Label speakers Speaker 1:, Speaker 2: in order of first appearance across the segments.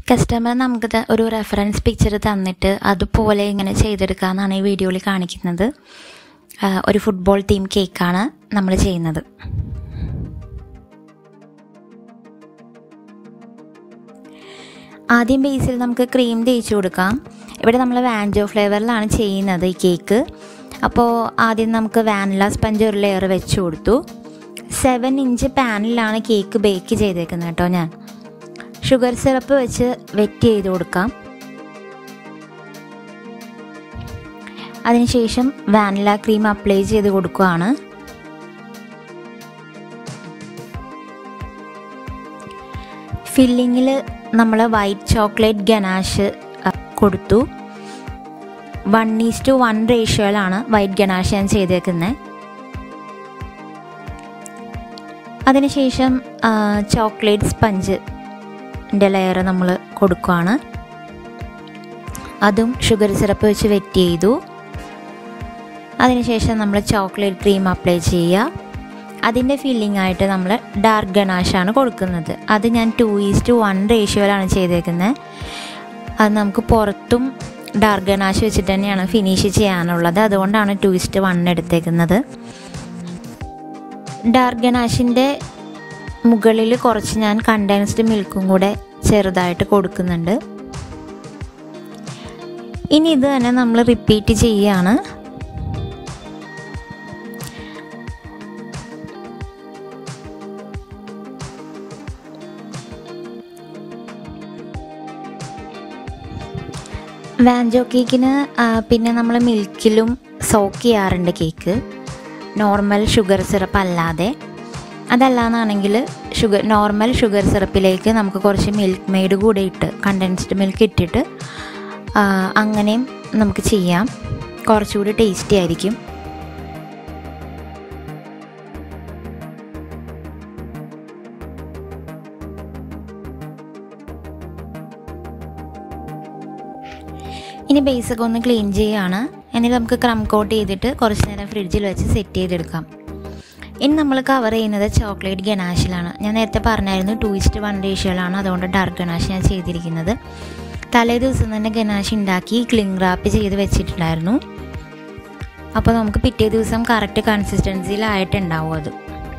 Speaker 1: customer നമുക്ക് ത- ഒരു റെഫറൻസ് പിക്ചർ തന്നിട്ട് അതുപോലെ ഇങ്ങനെ ചെയ്തെടുക്കാമെന്നാണ് ഈ വീഡിയോയിൽ കാണിക്കുന്നത് ആ, ഒരു ഫുട്ബോൾ തീം കേക്കാണ് നമ്മൾ ചെയ്യുന്നത് ആദ്യം ബേസിൽ നമുക്ക് ക്രീം തേച്ച് കൊടുക്കാം ഇവിടെ നമ്മൾ വാൻജോ ഫ്ലേവറിലാണ് ചെയ്യുന്നത് ഈ കേക്ക് അപ്പോൾ ആദ്യം നമുക്ക് വാനില സ്പഞ്ച് ഒരു ലെയർ വെച്ച് കൊടുത്തു സെവൻ ഇഞ്ച് പാനിലാണ് കേക്ക് ബേക്ക് ചെയ്തേക്കുന്നത് കേട്ടോ ഞാൻ ഷുഗർ സിറപ്പ് വെച്ച് വെറ്റ് ചെയ്ത് കൊടുക്കാം അതിനുശേഷം വാനില ക്രീം അപ്ലൈ ചെയ്ത് കൊടുക്കുകയാണ് ഫില്ലിങ്ങിൽ നമ്മൾ വൈറ്റ് ചോക്ലേറ്റ് ഗനാഷ് കൊടുത്തു വൺ ഈസ് ടു വൺ റേഷ്യോയിലാണ് വൈറ്റ് ഗനാഷ് ഞാൻ ചെയ്തേക്കുന്നത് അതിനുശേഷം ചോക്ലേറ്റ് സ്പഞ്ച് ലെയർ നമ്മൾ കൊടുക്കുകയാണ് അതും ഷുഗർ സിറപ്പ് വെച്ച് വെറ്റ് ചെയ്തു അതിനുശേഷം നമ്മൾ ചോക്ലേറ്റ് ക്രീം അപ്ലൈ ചെയ്യുക അതിൻ്റെ ഫില്ലിംഗ് ആയിട്ട് നമ്മൾ ഡാർക്ക് ഗണാഷാണ് കൊടുക്കുന്നത് അത് ഞാൻ ടു ഈസ് ടു വൺ റേഷ്യോയിലാണ് ചെയ്തേക്കുന്നത് അത് നമുക്ക് പുറത്തും ഡാർക്ക് ഗണാഷ് വെച്ചിട്ട് തന്നെയാണ് ഫിനിഷ് ചെയ്യാനുള്ളത് അതുകൊണ്ടാണ് ടു ഈസ്റ്റ് വൺ എടുത്തേക്കുന്നത് ഡാർക്ക് ഗണാഷിൻ്റെ മുകളിൽ കുറച്ച് ഞാൻ കണ്ടൻസ്ഡ് മിൽക്കും കൂടെ ചെറുതായിട്ട് കൊടുക്കുന്നുണ്ട് ഇനി ഇത് തന്നെ നമ്മൾ റിപ്പീറ്റ് ചെയ്യുകയാണ് വാൻജോ കേക്കിന് ആ, പിന്നെ നമ്മൾ മിൽക്കിലും സോക്ക് ചെയ്യാറുണ്ട് കേക്ക് നോർമൽ ഷുഗർ സിറപ്പ് അല്ലാതെ അതല്ലാന്നാണെങ്കിൽ ഷുഗർ നോർമൽ ഷുഗർ സിറപ്പിലേക്ക് നമുക്ക് കുറച്ച് മിൽക്ക് മെയ്ഡ് കൂടെ ഇട്ട് കണ്ടൻസ്ഡ് മിൽക്ക് ഇട്ടിട്ട് ആ, അങ്ങനെയും നമുക്ക് ചെയ്യാം കുറച്ചുകൂടി ടേസ്റ്റി ആയിരിക്കും ഇനി ബേസൊക്കെ ഒന്ന് ക്ലീൻ ചെയ്യുകയാണ് എന്നിട്ട് നമുക്ക് ക്രം കോട്ട് ചെയ്തിട്ട് കുറച്ച് നേരം ഫ്രിഡ്ജിൽ വെച്ച് സെറ്റ് ചെയ്തെടുക്കാം ഇനി നമ്മൾ കവർ ചെയ്യുന്നത് ചോക്ലേറ്റ് ഗനാഷിലാണ് ഞാൻ നേരത്തെ പറഞ്ഞായിരുന്നു ടു ഇസ്റ്റ് വൺ റേഷ്യോയിലാണ് അതുകൊണ്ട് ഡാർക്ക് ഗനാഷ് ഞാൻ ചെയ്തിരിക്കുന്നത് തലേ ദിവസം തന്നെ ഗനാഷ് ഉണ്ടാക്കി ക്ലിങ് റാപ്പ് ചെയ്ത് വെച്ചിട്ടുണ്ടായിരുന്നു അപ്പോൾ നമുക്ക് പിറ്റേ ദിവസം കറക്റ്റ് കൺസിസ്റ്റൻസിയിലായിട്ടുണ്ടാവും അത്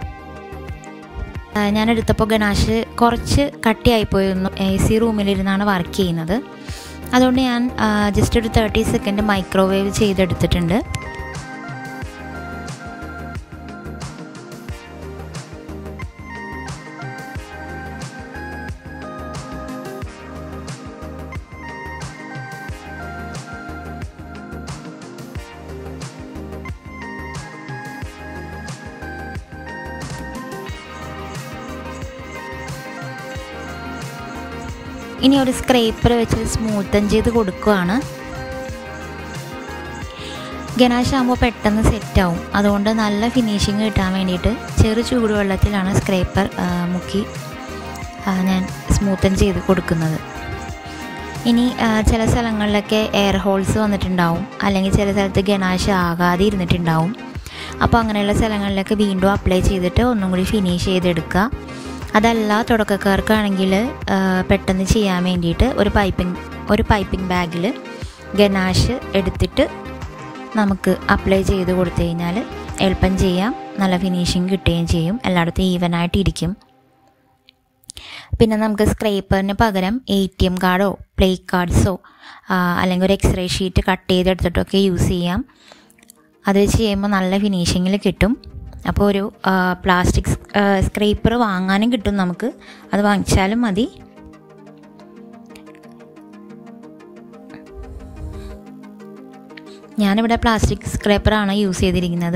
Speaker 1: ആ, ഞാൻ എടുത്തപ്പോൾ ഗനാഷ് കുറച്ച് കട്ടിയായിപ്പോയിരുന്നു എ സി റൂമിലിരുന്നാണ് വർക്ക് ചെയ്യുന്നത് അതുകൊണ്ട് ഞാൻ ജസ്റ്റ് ഒരു തേർട്ടി സെക്കൻഡ് മൈക്രോവേവ് ചെയ്തെടുത്തിട്ടുണ്ട് ഇനി ഒരു സ്ക്രേപ്പർ വെച്ച് സ്മൂത്തൻ ചെയ്ത് കൊടുക്കുകയാണ് ഗനാഷ് ആകുമ്പോൾ പെട്ടെന്ന് സെറ്റാവും അതുകൊണ്ട് നല്ല ഫിനിഷിങ് കിട്ടാൻ വേണ്ടിയിട്ട് ചെറു ചൂടുവെള്ളത്തിലാണ് സ്ക്രേപ്പർ ആ, മുക്കി ആ, ഞാൻ സ്മൂത്തൻ ചെയ്ത് കൊടുക്കുന്നത് ഇനി ആ, ചില സ്ഥലങ്ങളിലൊക്കെ എയർ ഹോൾസ് വന്നിട്ടുണ്ടാവും അല്ലെങ്കിൽ ചില സ്ഥലത്ത് ഗനാഷ് ആകാതെ ഇരുന്നിട്ടുണ്ടാവും അപ്പോൾ അങ്ങനെയുള്ള സ്ഥലങ്ങളിലൊക്കെ വീണ്ടും അപ്ലൈ ചെയ്തിട്ട് ഒന്നും കൂടി ഫിനിഷ് ചെയ്തെടുക്കുക അതല്ല തുടക്കക്കാർക്കാണെങ്കിൽ ആ, പെട്ടെന്ന് ചെയ്യാൻ വേണ്ടിയിട്ട് ഒരു പൈപ്പിംഗ് ഒരു പൈപ്പിംഗ് ബാഗിൽ ഗനാഷ് എടുത്തിട്ട് നമുക്ക് അപ്ലൈ ചെയ്ത് കൊടുത്തു കഴിഞ്ഞാൽ എളുപ്പം ചെയ്യാം നല്ല ഫിനിഷിങ് കിട്ടുകയും ചെയ്യും എല്ലായിടത്തും ഈവനായിട്ട് ഇരിക്കും പിന്നെ നമുക്ക് സ്ക്രേപ്പറിന് പകരം എ ടി എം കാർഡോ പ്ലേ കാർഡ്സോ അല്ലെങ്കിൽ ഒരു എക്സ്റേ ഷീറ്റ് കട്ട് ചെയ്തെടുത്തിട്ടൊക്കെ യൂസ് ചെയ്യാം അത് വെച്ച് ചെയ്യുമ്പോൾ നല്ല ഫിനിഷിങ്ങിൽ കിട്ടും അപ്പോൾ ഒരു പ്ലാസ്റ്റിക് സ്ക്രേപ്പർ വാങ്ങാനും കിട്ടും നമുക്ക് അത് വാങ്ങിച്ചാലും മതി ഞാനിവിടെ പ്ലാസ്റ്റിക് സ്ക്രേപ്പറാണ് യൂസ് ചെയ്തിരിക്കുന്നത്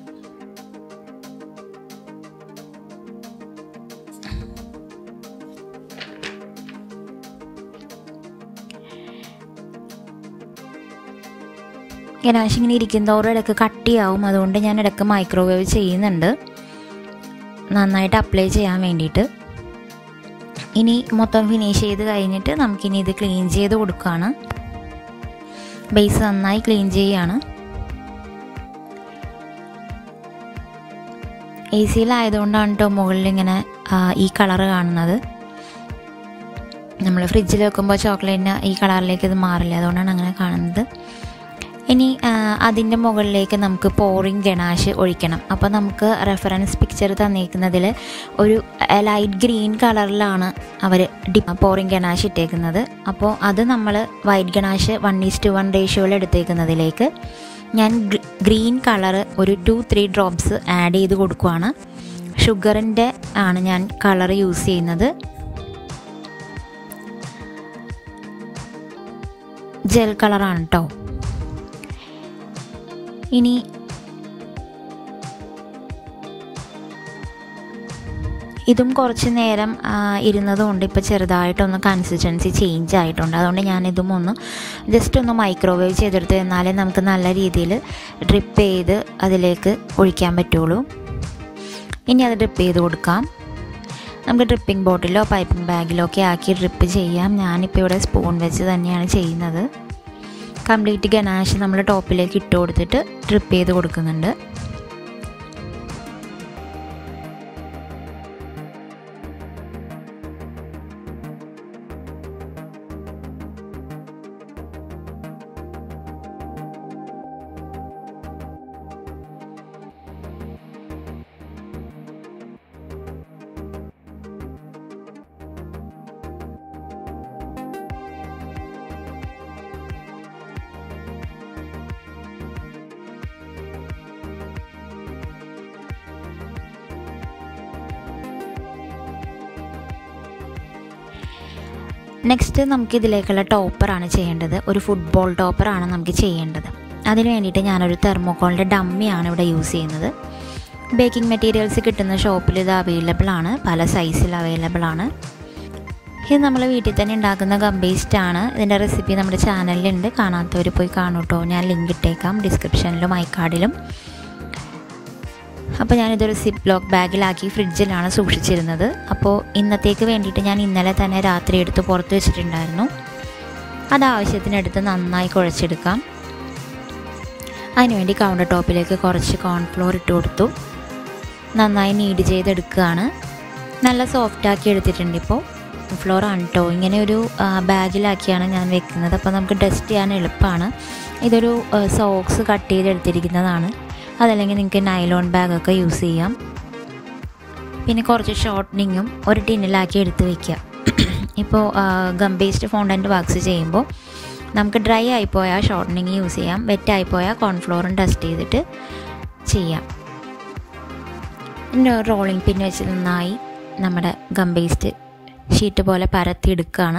Speaker 1: ഗനാശ് ഇങ്ങനെ ഇരിക്കുന്നതോറും ഇടയ്ക്ക് കട്ടിയാവും അതുകൊണ്ട് ഞാൻ ഇടയ്ക്ക് മൈക്രോവേവ് ചെയ്യുന്നുണ്ട് നന്നായിട്ട് അപ്ലൈ ചെയ്യാൻ വേണ്ടിയിട്ട് ഇനി മൊത്തം ഫിനിഷ് ചെയ്ത് കഴിഞ്ഞിട്ട് നമുക്കിനി ഇത് ക്ലീൻ ചെയ്ത് കൊടുക്കുകയാണ് ബേസ് നന്നായി ക്ലീൻ ചെയ്യുകയാണ് എ സിയിലായതുകൊണ്ടാണ് കേട്ടോ മുകളിൽ ഇങ്ങനെ ആ, ഈ കളറ് കാണുന്നത് നമ്മൾ ഫ്രിഡ്ജിൽ വെക്കുമ്പോൾ ചോക്ലേറ്റിന് ഈ കളറിലേക്ക് ഇത് മാറില്ല അതുകൊണ്ടാണ് അങ്ങനെ കാണുന്നത് ഇനി അതിൻ്റെ മുകളിലേക്ക് നമുക്ക് പോറിങ് ഗണാഷ് ഒഴിക്കണം അപ്പോൾ നമുക്ക് റെഫറൻസ് പിക്ചർ തന്നിരിക്കുന്നതിൽ ഒരു ലൈറ്റ് ഗ്രീൻ കളറിലാണ് അവർ ഡി പോറിങ് ഗണാഷ് ഇട്ടേക്കുന്നത് അപ്പോൾ അത് നമ്മൾ white ganache one is to one റേഷ്യോയിൽ എടുത്തേക്കുന്നതിലേക്ക് ഞാൻ ഗ്രീൻ കളറ് ഒരു ടു ത്രീ ഡ്രോപ്സ് ആഡ് ചെയ്ത് കൊടുക്കുവാണ് ഷുഗറിൻ്റെ ആണ് ഞാൻ കളർ യൂസ് ചെയ്യുന്നത് ജെൽ കളറാണ് കേട്ടോ ഇനി ഇതും കുറച്ച് നേരം ഇരുന്നത് കൊണ്ട് ഇപ്പോൾ ചെറുതായിട്ടൊന്ന് കൺസിസ്റ്റൻസി ചേഞ്ച് ആയിട്ടുണ്ട് അതുകൊണ്ട് ഞാനിതും ഒന്ന് ജസ്റ്റ് ഒന്ന് മൈക്രോവേവ് ചെയ്തെടുത്ത് എന്നാലേ നമുക്ക് നല്ല രീതിയിൽ ഡ്രിപ്പ് ചെയ്ത് അതിലേക്ക് ഒഴിക്കാൻ പറ്റുള്ളൂ ഇനി അത് ഡ്രിപ്പ് ചെയ്ത് കൊടുക്കാം നമുക്ക് ഡ്രിപ്പിംഗ് ബോട്ടിലോ പൈപ്പിംഗ് ബാഗിലോ ഒക്കെ ആക്കി ഡ്രിപ്പ് ചെയ്യാം ഞാനിപ്പോൾ ഇവിടെ സ്പൂൺ വെച്ച് തന്നെയാണ് ചെയ്യുന്നത് കംപ്ലീറ്റ് ഗനാഷ് നമ്മൾ ടോപ്പിലേക്ക് ഇട്ട് കൊടുത്തിട്ട് ഡ്രിപ്പ് ചെയ്ത് കൊടുക്കുന്നുണ്ട് നെക്സ്റ്റ് നമുക്ക് ഇതിലേക്കുള്ള ടോപ്പറാണ് ചെയ്യേണ്ടത് ഒരു ഫുട്ബോൾ ടോപ്പറാണ് നമുക്ക് ചെയ്യേണ്ടത് അതിന് വേണ്ടിയിട്ട് ഞാനൊരു തെർമോക്കോളിൻ്റെ ഡമ്മിയാണ് ഇവിടെ യൂസ് ചെയ്യുന്നത് ബേക്കിംഗ് മെറ്റീരിയൽസ് കിട്ടുന്ന ഷോപ്പിൽ ഇത് അവൈലബിൾ ആണ് പല സൈസിൽ അവൈലബിൾ ആണ് ഇത് നമ്മൾ വീട്ടിൽ തന്നെ ഉണ്ടാക്കുന്ന ഗംബേസ്റ്റ് ആണ് ഇതിൻ്റെ റെസിപ്പി നമ്മുടെ ചാനലിലുണ്ട് കാണാത്തവർ പോയി കാണൂ കേട്ടോ ഞാൻ ലിങ്ക് ഇട്ടേക്കാം ഡിസ്ക്രിപ്ഷനിലും ഐക്കാർഡിലും അപ്പോൾ ഞാനിതൊരു സിപ്പ് ബ്ലോക്ക് ബാഗിലാക്കി ഫ്രിഡ്ജിലാണ് സൂക്ഷിച്ചിരുന്നത് അപ്പോൾ ഇന്നത്തേക്ക് വേണ്ടിയിട്ട് ഞാൻ ഇന്നലെ തന്നെ രാത്രി എടുത്ത് പുറത്ത് വെച്ചിട്ടുണ്ടായിരുന്നു അത് ആവശ്യത്തിനെടുത്ത് നന്നായി കുഴച്ചെടുക്കാം അതിനുവേണ്ടി കൗണ്ടർ ടോപ്പിലേക്ക് കുറച്ച് കോൺഫ്ലോർ ഇട്ട് കൊടുത്തു നന്നായി നീഡ് ചെയ്തെടുക്കുകയാണ് നല്ല സോഫ്റ്റാക്കി എടുത്തിട്ടുണ്ട് ഇപ്പോൾ ഫ്ലോർ ആണ് കേട്ടോ ഇങ്ങനെ ഒരു ബാഗിലാക്കിയാണ് ഞാൻ വെക്കുന്നത് അപ്പോൾ നമുക്ക് ഡസ്റ്റ് ചെയ്യാൻ എളുപ്പമാണ് ഇതൊരു സോക്സ് കട്ട് ചെയ്തെടുത്തിരിക്കുന്നതാണ് അതല്ലെങ്കിൽ നിങ്ങൾക്ക് നൈലോൺ ബാഗൊക്കെ യൂസ് ചെയ്യാം പിന്നെ കുറച്ച് ഷോർട്ടനിങ്ങും ഒരു ടിന്നിലാക്കി എടുത്ത് വയ്ക്കുക ഇപ്പോൾ ഗം ബേസ്ഡ് ഫോണ്ടൻറ്റ് വർക്ക്സ് ചെയ്യുമ്പോൾ നമുക്ക് ഡ്രൈ ആയിപ്പോയാൽ ഷോർട്ടനിങ് യൂസ് ചെയ്യാം വെറ്റ് ആയിപ്പോയാൽ കോൺഫ്ലോറും ഡസ്റ്റ് ചെയ്തിട്ട് ചെയ്യാം പിന്നെ റോളിംഗ് പിൻ വെച്ച് നന്നായി നമ്മുടെ ഗം ബേസ്ഡ് ഷീറ്റ് പോലെ പരത്തി എടുക്കുകയാണ്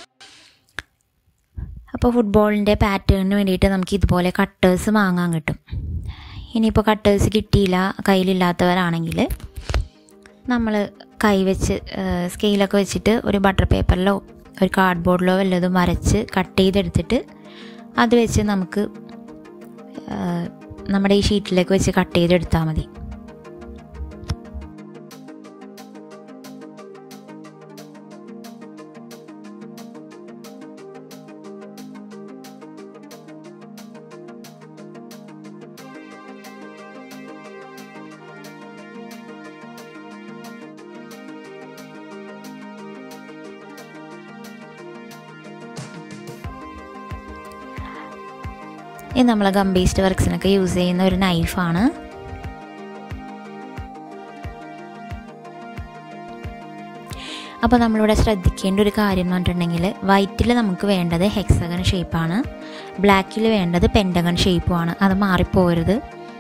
Speaker 1: അപ്പോൾ ഫുട്ബോളിൻ്റെ പാറ്റേണിന് വേണ്ടിയിട്ട് നമുക്ക് ഇതുപോലെ കട്ടേഴ്സ് വാങ്ങാൻ കിട്ടും ഇനിയിപ്പോൾ കട്ടേഴ്സ് കിട്ടിയില്ല കയ്യിലില്ലാത്തവരാണെങ്കിൽ നമ്മൾ കൈ വെച്ച് സ്കെയിലൊക്കെ വെച്ചിട്ട് ഒരു ബട്ടർ പേപ്പറിലോ ഒരു കാർഡ് ബോർഡിലോ വല്ലതും വരച്ച് കട്ട് ചെയ്തെടുത്തിട്ട് അത് വെച്ച് നമുക്ക് നമ്മുടെ ഈ ഷീറ്റിലേക്ക് വെച്ച് കട്ട് ചെയ്തെടുത്താൽ മതി ഇത് നമ്മൾ ഗംബീസ്റ്റ് വർക്ക്സിനൊക്കെ യൂസ് ചെയ്യുന്ന ഒരു നൈഫാണ് അപ്പോൾ നമ്മളിവിടെ ശ്രദ്ധിക്കേണ്ട ഒരു കാര്യം എന്ന് പറഞ്ഞിട്ടുണ്ടെങ്കിൽ വൈറ്റിൽ നമുക്ക് വേണ്ടത് ഹെക്സഗൺ ഷേപ്പാണ് ബ്ലാക്കിൽ വേണ്ടത് പെൻഡഗൺ ഷേപ്പുമാണ് അത് മാറിപ്പോകരുത്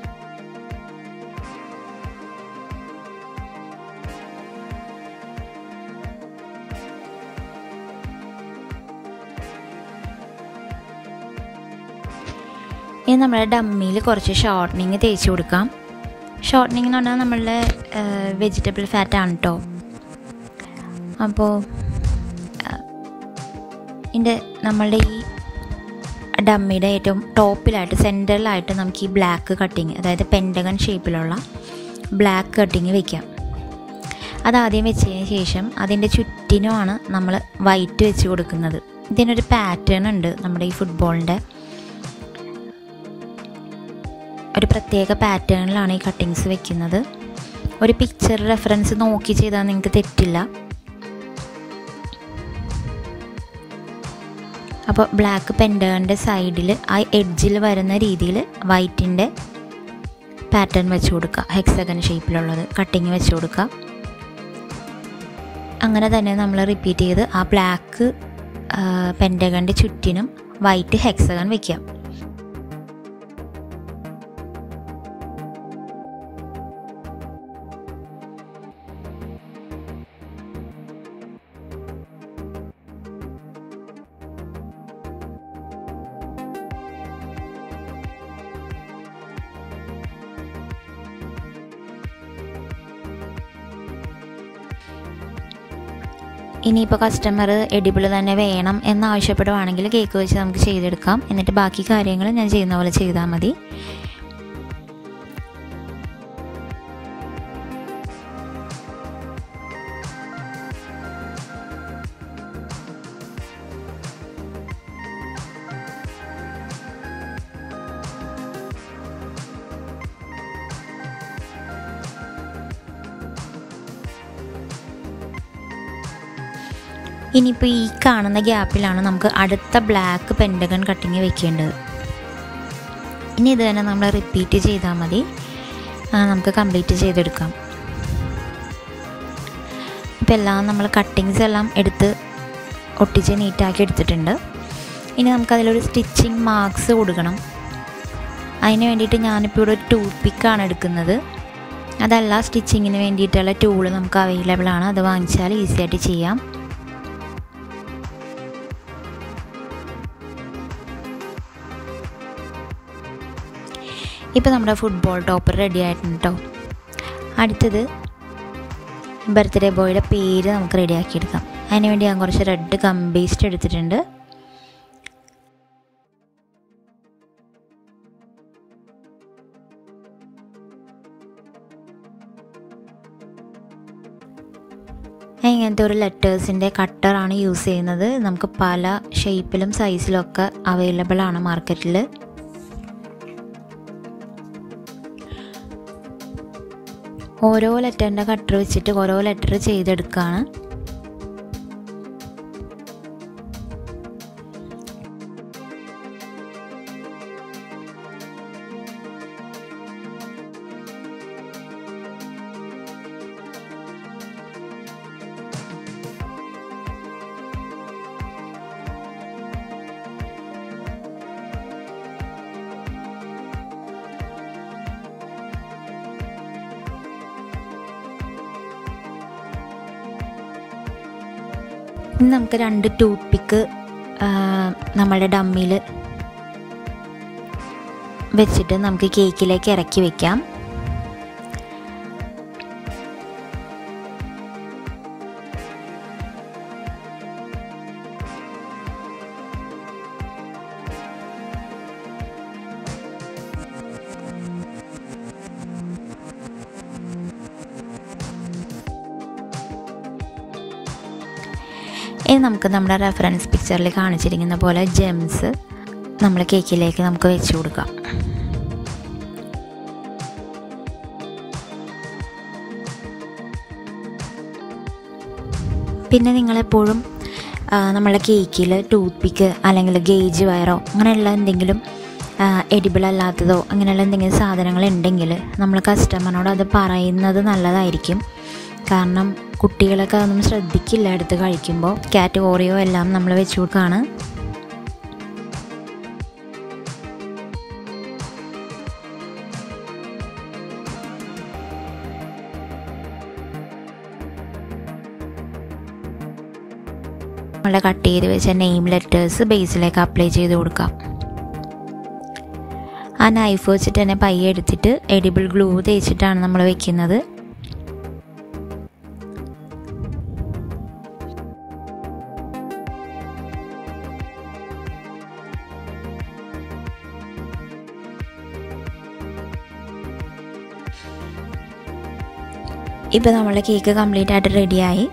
Speaker 1: ഇനി നമ്മുടെ ഡമ്മിയിൽ കുറച്ച് ഷോർട്ടനിങ് തേച്ച് കൊടുക്കാം ഷോർട്ടനിങ് എന്ന് പറഞ്ഞാൽ നമ്മളുടെ വെജിറ്റബിൾ ഫാറ്റ് ആണ് കേട്ടോ അപ്പോൾ ഇതിൻ്റെ നമ്മളുടെ ഈ ഡമ്മിയുടെ ഏറ്റവും ടോപ്പിലായിട്ട് സെൻറ്ററിലായിട്ട് നമുക്ക് ഈ ബ്ലാക്ക് കട്ടിങ് അതായത് പെൻഡഗൺ ഷേപ്പിലുള്ള ബ്ലാക്ക് കട്ടിങ് വെക്കാം അതാദ്യം വെച്ചതിന് ശേഷം അതിൻ്റെ ചുറ്റിനുമാണ് നമ്മൾ വൈറ്റ് വെച്ച് കൊടുക്കുന്നത് ഇതിനൊരു പാറ്റേൺ ഉണ്ട് നമ്മുടെ ഈ ഫുട്ബോളിൻ്റെ ഒരു പ്രത്യേക പാറ്റേണിലാണ് ഈ കട്ടിങ്സ് വെക്കുന്നത് ഒരു പിക്ചർ റെഫറൻസ് നോക്കി ചെയ്താൽ നിങ്ങൾക്ക് തെറ്റില്ല അപ്പോൾ ബ്ലാക്ക് പെൻഡകൻ്റെ സൈഡിൽ ആ എഡ്ജിൽ വരുന്ന രീതിയിൽ വൈറ്റിൻ്റെ പാറ്റേൺ വെച്ച് കൊടുക്കുക ഹെക്സഗൺ ഷേപ്പിലുള്ളത് കട്ടിങ് വെച്ച് കൊടുക്കുക അങ്ങനെ തന്നെ നമ്മൾ റിപ്പീറ്റ് ചെയ്ത് ആ ബ്ലാക്ക് പെൻഡകൻ്റെ ചുറ്റിനും വൈറ്റ് ഹെക്സഗൺ വെക്കുക ഇനിയിപ്പോൾ കസ്റ്റമർ എഡിബിൾ തന്നെ വേണം എന്നാവശ്യപ്പെടുവാണെങ്കിൽ കേക്ക് വെച്ച് നമുക്ക് ചെയ്തെടുക്കാം എന്നിട്ട് ബാക്കി കാര്യങ്ങൾ ഞാൻ ചെയ്യുന്ന പോലെ ചെയ്താൽ മതി ഇനിയിപ്പോൾ ഈ കാണുന്ന ഗ്യാപ്പിലാണ് നമുക്ക് അടുത്ത ബ്ലാക്ക് പെൻഡഗൺ കട്ടിങ് വെക്കേണ്ടത് ഇനി ഇത് തന്നെ നമ്മൾ റിപ്പീറ്റ് ചെയ്താൽ മതി നമുക്ക് കംപ്ലീറ്റ് ചെയ്തെടുക്കാം ഇപ്പോൾ എല്ലാം നമ്മൾ കട്ടിങ്സ് എല്ലാം എടുത്ത് ഒട്ടിച്ച് നീറ്റാക്കി എടുത്തിട്ടുണ്ട് ഇനി നമുക്കതിലൊരു സ്റ്റിച്ചിങ് മാർക്സ് കൊടുക്കണം അതിന് വേണ്ടിയിട്ട് ഞാനിപ്പോൾ ഇവിടെ ഒരു ടൂത്ത് പിക്കാണ് എടുക്കുന്നത് അതല്ല സ്റ്റിച്ചിങ്ങിന് വേണ്ടിയിട്ടുള്ള ടൂള് നമുക്ക് അവൈലബിൾ ആണ് അത് വാങ്ങിച്ചാൽ ഈസി ആയിട്ട് ചെയ്യാം ഇപ്പോൾ നമ്മുടെ ഫുട്ബോൾ ടോപ്പർ റെഡി ആയിട്ടുണ്ട് കേട്ടോ അടുത്തത് ബർത്ത്ഡേ ബോയുടെ പേര് നമുക്ക് റെഡിയാക്കി എടുക്കാം അതിന് വേണ്ടി ഞാൻ കുറച്ച് റെഡ് കമ്പേസ്റ്റ് എടുത്തിട്ടുണ്ട് ഇങ്ങനത്തെ ഒരു ലെറ്റേഴ്സിൻ്റെ കട്ടറാണ് യൂസ് ചെയ്യുന്നത് നമുക്ക് പല ഷേപ്പിലും സൈസിലും ഒക്കെ അവൈലബിൾ ആണ് മാർക്കറ്റിൽ ഓരോ ലെറ്ററിൻ്റെ കട്ടർ വെച്ചിട്ട് ഓരോ ലെറ്റർ ചെയ്തെടുക്കുകയാണ് ഇനി നമുക്ക് രണ്ട് ടൂത്ത് പിക്ക് നമ്മളുടെ ഡമ്മിൽ വെച്ചിട്ട് നമുക്ക് കേക്കിലേക്ക് ഇറക്കി വെക്കാം ഇനി നമുക്ക് നമ്മുടെ റെഫറൻസ് പിക്ചറിൽ കാണിച്ചിരിക്കുന്ന പോലെ ജെംസ് നമ്മൾ കേക്കിലേക്ക് നമുക്ക് വെച്ച് കൊടുക്കാം പിന്നെ നിങ്ങളെപ്പോഴും നമ്മളെ കേക്കിൽ ടൂത്ത് പിക്ക് അല്ലെങ്കിൽ ഗേജ് വയറോ അങ്ങനെയുള്ള എന്തെങ്കിലും എഡിബിൾ അല്ലാത്തതോ അങ്ങനെയുള്ള എന്തെങ്കിലും സാധനങ്ങൾ ഉണ്ടെങ്കിൽ നമ്മൾ കസ്റ്റമറിനോട് അത് പറയുന്നത് നല്ലതായിരിക്കും കാരണം കുട്ടികളൊക്കെ അതൊന്നും ശ്രദ്ധിക്കില്ല എടുത്ത് കഴിക്കുമ്പോൾ കാറ്റ് ഓറിയോ എല്ലാം നമ്മൾ വെച്ച് കൊടുക്കുകയാണ് നമ്മൾ കട്ട് ചെയ്ത് വെച്ച നെയിം ലെറ്റേഴ്സ് ബേസിലേക്ക് അപ്ലൈ ചെയ്ത് കൊടുക്കാം ആ നൈഫ് വെച്ചിട്ട് തന്നെ പയ്യെ എടുത്തിട്ട് എഡിബിൾ ഗ്ലൂ തേച്ചിട്ടാണ് നമ്മൾ വെക്കുന്നത് ഇപ്പോൾ നമ്മളെ കേക്ക് കംപ്ലീറ്റ് ആയിട്ട് റെഡിയായി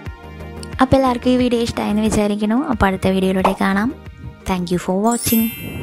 Speaker 1: അപ്പോൾ എല്ലാവർക്കും ഈ വീഡിയോ ഇഷ്ടമായെന്ന് വിചാരിക്കുന്നു അപ്പോൾ അടുത്ത വീഡിയോയിലൂടെ കാണാം താങ്ക് യു ഫോർ വാച്ചിങ്